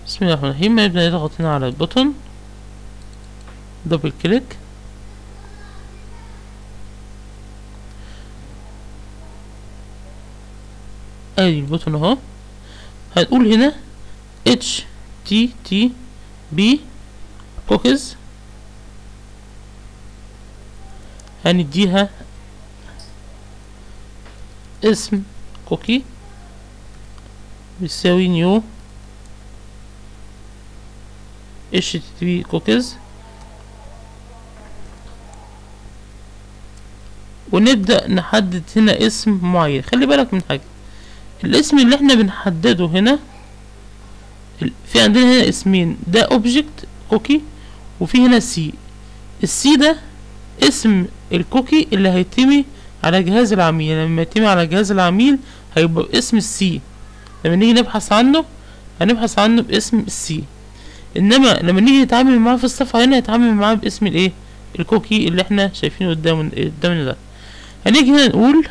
بسم الله الرحمن الرحيم نبدأ نضغط هنا على البوتون دبل كليك ادي البوتون اهو هنقول هنا اتش تي تي بي كوكيز هنديها اسم كوكي بيساوي نيو اتش تي بي كوكيز ونبدأ نحدد هنا اسم معين خلي بالك من حاجة الاسم اللي احنا بنحدده هنا ال- في عندنا هنا اسمين ده اوبجكت كوكي وفي هنا سي السي ده اسم الكوكي اللي هيتمي على جهاز العميل لما يتم على جهاز العميل هيبقى باسم السي لما نيجي نبحث عنه هنبحث عنه باسم السي انما لما نيجي نتعامل معاه في الصفحة هنا هنتعامل معاه باسم الايه الكوكي اللي احنا شايفينه قدامنا قدامنا ده هنيجي هنا نقول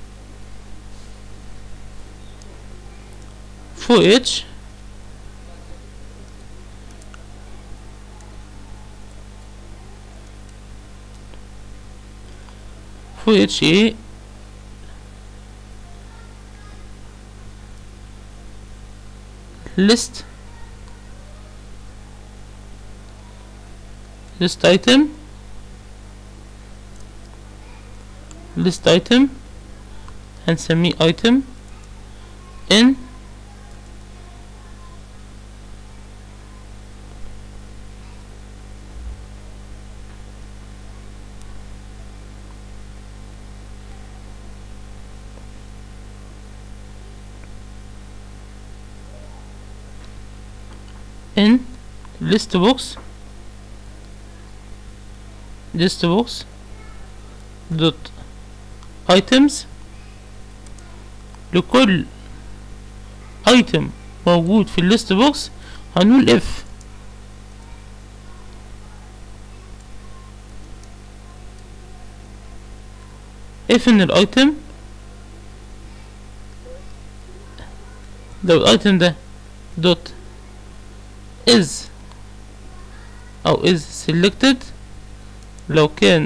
فوق اتش فوق اتش ايه list list item list item هنسميه item in in list box list box dot items لكل item موجود في الليست بوكس هنقول اف اف ان الايتم لو الايتم ده دوت is او is selected لو كان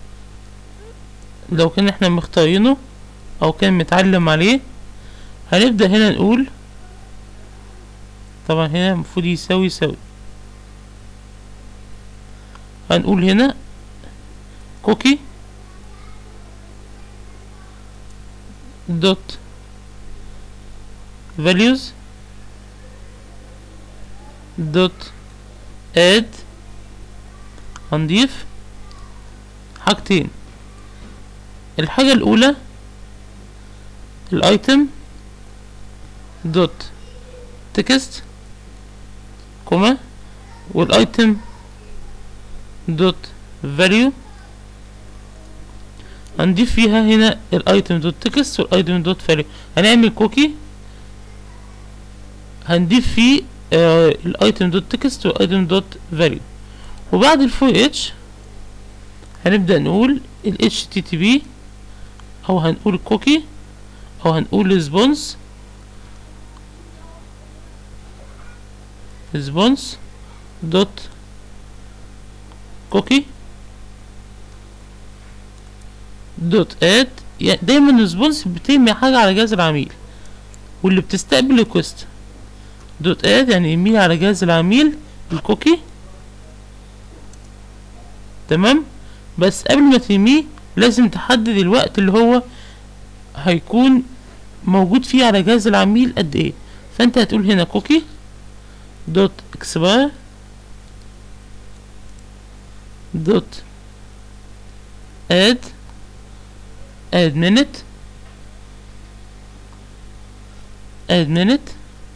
لو كان احنا مختارينه او كان متعلم عليه هنبدأ هنا نقول طبعا هنا المفروض يساوي يساوي هنقول هنا كوكي دوت values دوت اد هنضيف حاجتين الحاجة الأولى الايتم دوت تكست كوما والايتم دوت فاليو هنضيف فيها هنا الايتم دوت تكست والايتم دوت فاليو هنعمل كوكي هنضيف فيه آه الايتم دوت تكست والايتم دوت فاليو وبعد الفور اتش هنبدأ نقول ال HTTP او هنقول كوكي او هنقول ريسبونس ريسبونس دوت كوكي دوت اد يعني دايما ريسبونس بترمي حاجة على جهاز العميل واللي بتستقبل ريكوست دوت اد يعني ايميل على جهاز العميل الكوكي تمام بس قبل ما ترميه لازم تحدد الوقت اللي هو هيكون موجود فيه على جهاز العميل قد ايه فانت هتقول هنا كوكي دوت اكسباير دوت اد اد minute اد minute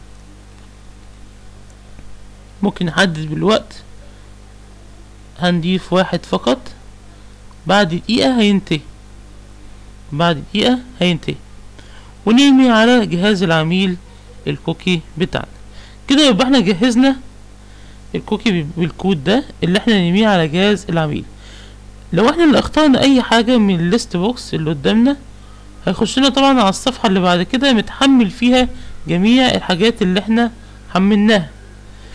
ممكن نحدد بالوقت هنضيف واحد فقط بعد دقيقة هينتهي بعد دقيقة هينتهي ونرمي على جهاز العميل الكوكي بتاعنا كده يبقى احنا جهزنا الكوكي بالكود ده اللي احنا نرميه على جهاز العميل لو احنا اللي اخترنا اي حاجة من الليست بوكس اللي قدامنا هيخش لنا طبعا على الصفحة اللي بعد كده متحمل فيها جميع الحاجات اللي احنا حملناها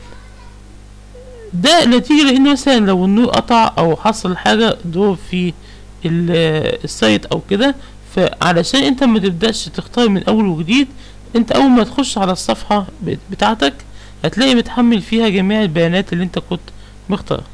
ده نتيجة لان مثلا لو النور قطع او حصل حاجة دروب في ال- السايت او كده فعلشان انت ما تبدأش تختار من اول وجديد انت اول ما تخش على الصفحة بت- بتاعتك هتلاقي متحمل فيها جميع البيانات اللي انت كنت مختارها